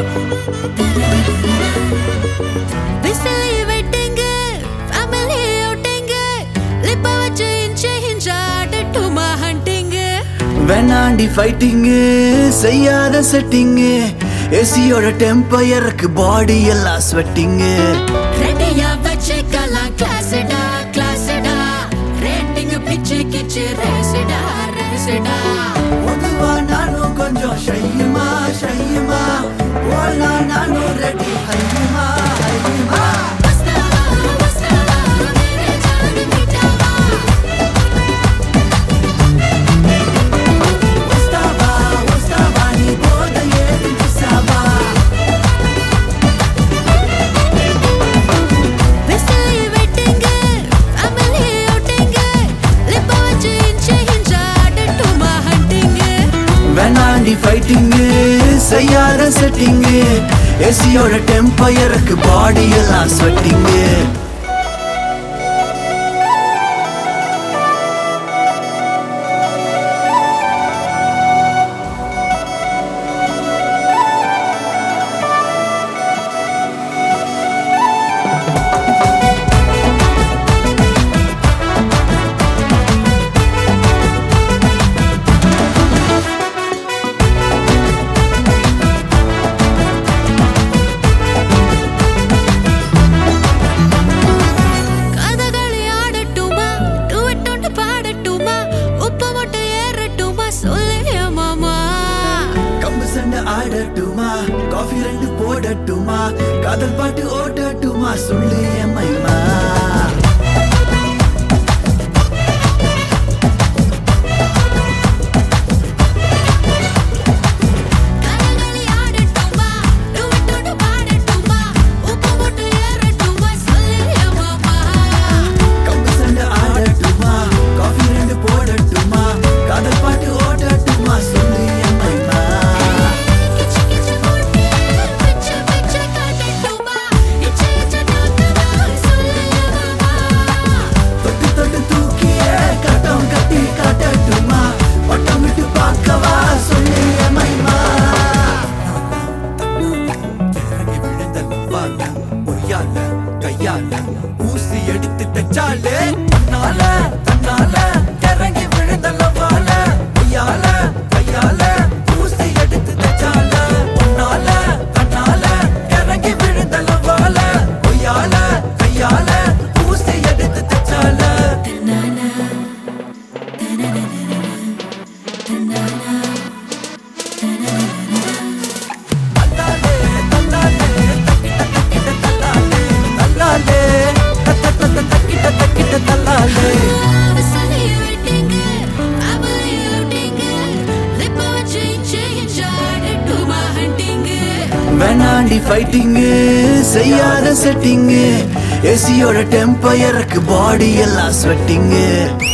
Wesley வெட்டிங்க family அவுட்டிங்க லிப்ப வச்சு இன்ச்சு இன்ச்சா ஆடட்டுமா ஹண்டிங்க வேணாண்டி ஃபைட்டிங்கு செய்யாத செட்டிங்கு ஏசியோட டெம்பயருக்கு பாடி எல்லாம் ஸ்வெட்டிங்கு ரெடியா வச்சுக்கலாம் கிளாஸ்டா கிளாஸ்டா ரேட்டிங் பிச்சு கிச்சு ரேசிடா ரேசிடா பொதுவா நானும் கொஞ்சம் ஷையுமா ஷையுமா போலாம் நானும் ரெடி ஹையுமா ஹையுமா வஸ்தாவா வஸ்தாவா மேரே ஜான் மிட்டாவா உஸ்தாவா உஸ்தாவா நீ போத ஏது மிஸ்ஸாவா விசிலி வெட்டிங்க ஃபேமிலி அவுட்டிங்க லிப்ப வச்சு இன்ச்சு இன்ச்சா ஆடட்டுமா ஹண்டிங்க வேணாண்டி ஃபைட்டிங்கு செய்யாத செட்டிங்கு ஏசியோட டெம்பயருக்கு பாடி எல்லாம் ஸ்வெட்டிங்கு கதகளி ஆடட்டுமா டுவெட் ஒன்று பாடட்டுமா உப்பு மட்டும் ஏறட்டுமா சொல்லியா மாமா கம்பு சண்டை ஆடட்டுமா காஃபி ரெண்டு போடட்டுமா காதல் பாட்டு ஓடட்டுமா சொல்லு எம்மைமா கதகளி ஆடட்டுமா டுவெட் ஒன்று பாடட்டுமா உப்பு மட்டும் ஏறட்டுமா சொல்லியா மாமா கம்பு சண்டை ஆடட்டுமா காஃபி ரெண்டு போடட்டுமா காதல் பாட்டு ஓடட்டுமா சொல்லு எம்மைமா கிச்சு கிச்சு போட்டு பிச்சு பிச்சு காட்டட்டுமா இச்சு இச்சு தூக்குதா சொல்லியா மாமா தொட்டு தொட்டு தூக்கிய கட்டம் கட்டி காட்டட்டுமா வட்டம் விட்டு பார்க்கவா சொல்லு எம்மைமா பொய்யால கையால ஊசி எடுத்து தச்சாலே தன்னால தன்னால இறங்கி விழுந்தல வாழ பொய்யால கையால ஊசி எடுத்து தச்சால உன்னால தன்னால இறங்கி விழுந்தல வாழ பொய்யால கையால ஊசி எடுத்து தச்சால தன்னாலே தன்னாலே தக்கிட்ட தக்கிட்ட தன்னாலே தன்னாலே தத்த தத்த தக்கிட்ட தக்கிட்ட தன்னாலே விசிலி வெட்டிங்க ஃபேமிலி அவுட்டிங்க லிப்ப வச்சு இன்ச்சு இன்ச்சா ஆடட்டுமா ஹண்டிங்க வேணாண்டி ஃபைட்டிங்கு செய்யாத செட்டிங்கு ஏசியோட டெம்பயருக்கு பாடி எல்லாம் ஸ்வெட்டிங்கு